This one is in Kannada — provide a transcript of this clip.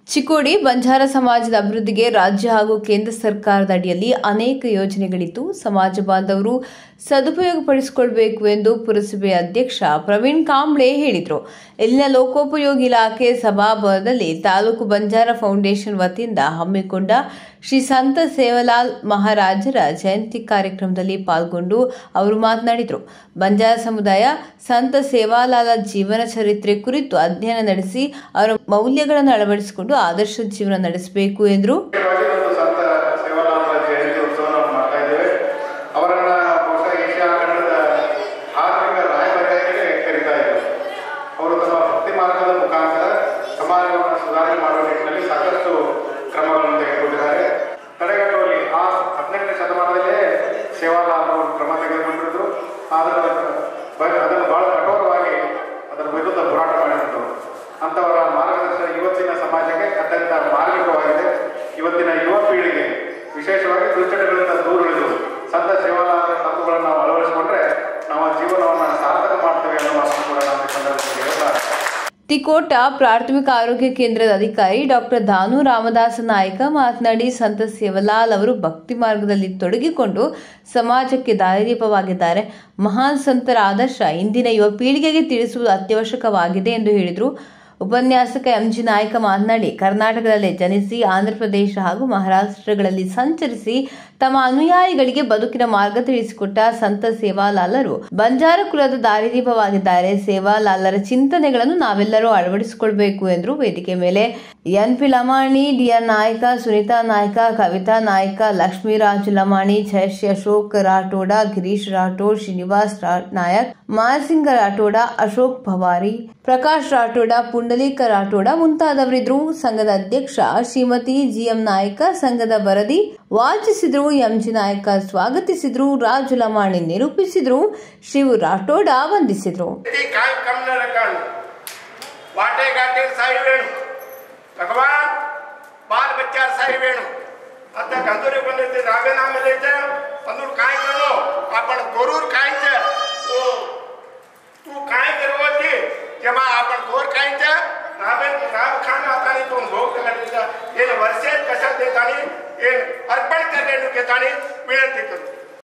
ಚಿಕ್ಕೋಡಿ ಬಂಜಾರ ಸಮಾಜದ ಅಭಿವೃದ್ಧಿಗೆ ರಾಜ್ಯ ಹಾಗೂ ಕೇಂದ್ರ ಸರ್ಕಾರದ ಅಡಿಯಲ್ಲಿ ಅನೇಕ ಯೋಜನೆಗಳಿದ್ದು ಸಮಾಜ ಬಾಂಧವರು ಸದುಪಯೋಗಪಡಿಸಿಕೊಳ್ಬೇಕು ಎಂದು ಪುರಸಭೆ ಅಧ್ಯಕ್ಷ ಪ್ರವೀಣ್ ಕಾಂಬ್ಳೆ ಹೇಳಿದರು ಇಲ್ಲಿನ ಲೋಕೋಪಯೋಗಿ ಇಲಾಖೆ ಸಭಾಭವನದಲ್ಲಿ ತಾಲೂಕು ಬಂಜಾರ ಫೌಂಡೇಶನ್ ವತಿಯಿಂದ ಹಮ್ಮಿಕೊಂಡ ಶ್ರೀ ಸಂತ ಸೇವಲಾಲ್ ಮಹಾರಾಜರ ಜಯಂತಿ ಕಾರ್ಯಕ್ರಮದಲ್ಲಿ ಪಾಲ್ಗೊಂಡು ಅವರು ಮಾತನಾಡಿದರು ಬಂಜಾರ ಸಮುದಾಯ ಸಂತ ಸೇವಾಲಾಲ ಜೀವನ ಚರಿತ್ರೆ ಕುರಿತು ಅಧ್ಯಯನ ನಡೆಸಿ ಅವರ ಮೌಲ್ಯಗಳನ್ನು ಅಳವಡಿಸಿಕೊಂಡು ಆದರ್ಶ ಜೀವನ ನಡೆಸಬೇಕು ಎಂದರು ವಿಶೇಷವಾಗಿ ಒಂದು ಸಂತ ಸೇವಾಲಾಲರ ಜಯಂತಿ ಉತ್ಸವವನ್ನು ಮಾಡ್ತಾ ಇದ್ದೇವೆ ಅವರನ್ನ ಬಹುಶಃ ಏಷ್ಯಾ ಖಂಡದ ಧಾರ್ಮಿಕ ರಾಯಭಾರಿಯಾಗಿ ಕರೀತಾ ಇದ್ದಾರೆ ಅವರು ತಮ್ಮ ಭಕ್ತಿ ಮಾರ್ಗದ ಮುಖಾಂತರ ಸಮಾಜವನ್ನು ಸುಧಾರಣೆ ಮಾಡುವ ನಿಟ್ಟಿನಲ್ಲಿ ಸಾಕಷ್ಟು ಕ್ರಮಗಳನ್ನು ತೆಗೆದುಕೊಂಡಿದ್ದಾರೆ ತಡೆಗಟ್ಟುವಲ್ಲಿ ಆ ಹದಿನೆಂಟನೇ ಶತಮಾನದಲ್ಲೇ ಸೇವಾಲಾಲರು ಕ್ರಮ ತೆಗೆದುಕೊಂಡಿದ್ರು ಆದರೆ ಬ- ಅದನ್ನು ಬಹಳ ಕಠೋರವಾಗಿ ಅದರ ವಿರುದ್ಧ ಹೋರಾಟ ಮಾಡಿದಂಥವ್ರು ಅಂಥವರ ಮಾರ್ಗದರ್ಶನ ಇವತ್ತಿನ ಸಮಾಜಕ್ಕೆ ಅತ್ಯಂತ ಮಾರ್ಮಿಕವಾಗಿದೆ ಇವತ್ತಿನ ಯುವ ಪೀಳಿಗೆ ವಿಶೇಷವಾಗಿ ದುಶ್ಚಟಗಳಿಂದ ದೂರ ಉಳಿದು ಸಂತ ಸೇವಾಲಾಲರ ತತ್ವಗಳನ್ನು ನಾವು ಅಳವಡಿಸಿಕೊಂಡ್ರೆ ನಾವು ಜೀವನವನ್ನು ಸಾರ್ಥಕ ಮಾಡ್ತೇವೆ ಅನ್ನೋ ಮಾತನ್ನು ಕೂಡ ನಾನು ಈ ಸಂದರ್ಭದಲ್ಲಿ ಹೇಳ್ತಾ ತಿಕೋಟ ಪ್ರಾಥಮಿಕ ಆರೋಗ್ಯ ಕೇಂದ್ರದ ಅಧಿಕಾರಿ ಡಾಕ್ಟರ್ ದಾನು ರಾಮದಾಸ ನಾಯ್ಕ ಮಾತನಾಡಿ ಸಂತ ಸೇವಲಾಲ್ ಅವರು ಭಕ್ತಿ ಮಾರ್ಗದಲ್ಲಿ ತೊಡಗಿಕೊಂಡು ಸಮಾಜಕ್ಕೆ ದಾರಿದೀಪವಾಗಿದ್ದಾರೆ ಮಹಾನ್ ಸಂತರ ಆದರ್ಶ ಇಂದಿನ ಯುವ ಪೀಳಿಗೆಗೆ ತಿಳಿಸುವುದು ಅತ್ಯವಶ್ಯಕವಾಗಿದೆ ಎಂದು ಹೇಳಿದರು ಉಪನ್ಯಾಸಕ ಎಂಜಿ ನಾಯ್ಕ ಮಾತನಾಡಿ ಕರ್ನಾಟಕದಲ್ಲೇ ಜನಿಸಿ ಆಂಧ್ರಪ್ರದೇಶ ಹಾಗೂ ಮಹಾರಾಷ್ಟ್ರಗಳಲ್ಲಿ ಸಂಚರಿಸಿ ತಮ್ಮ ಅನುಯಾಯಿಗಳಿಗೆ ಬದುಕಿನ ಮಾರ್ಗ ತಿಳಿಸಿಕೊಟ್ಟ ಸಂತ ಸೇವಾಲಾಲರು ಬಂಜಾರ ಕುಲದ ದಾರಿದೀಪವಾಗಿದ್ದಾರೆ ಸೇವಾಲಾಲರ ಚಿಂತನೆಗಳನ್ನು ನಾವೆಲ್ಲರೂ ಅಳವಡಿಸಿಕೊಳ್ಬೇಕು ಎಂದರು ವೇದಿಕೆ ಮೇಲೆ N P Lamani D R Naik Sunitha Naik Kavitha Naik Lakshmiraju Lamani Jayashree Ashok Rathod Girish Rathod Srinivas ರಾ- ನಾಯಕ್ ಮಾಸಿಂಗ ರಾಠೋಡ ಅಶೋಕ್ ಭವಾರಿ ಪ್ರಕಾಶ್ ರಾಠೋಡ ಪುಂಡಲೀಕ ರಾಠೋಡ ಮುಂತಾದವರಿದ್ರು ಸಂಘದ ಅಧ್ಯಕ್ಷ ಶ್ರೀಮತಿ ಜಿಎಂ ನಾಯ್ಕ ಸಂಘದ ವರದಿ ವಾಚಿಸಿದ್ರು ಎಂಜಿ ನಾಯ್ಕ ಸ್ವಾಗತಿಸಿದ್ರು ರಾಜು ಲಮಾಣಿ ನಿರೂಪಿಸಿದ್ರು ಶಿವು ರಾಠೋಡ ವಂದಿಸಿದ್ರು यदि काय कम न रखण वाटे गाटे साई वेणु भगवान बाल बच्चा साई वेणु आता गंधुरे बनते नावे नाम लेते अंदूर काय करो आपण गोरूर खायचं ओ तू काय करवती जेव्हा आपण गोर खायचं नावे नाव खाणं आता तो भोग करायचा हे वर्षे कशा देतानी हे अर्पण करणे घेतानी विनंती करतो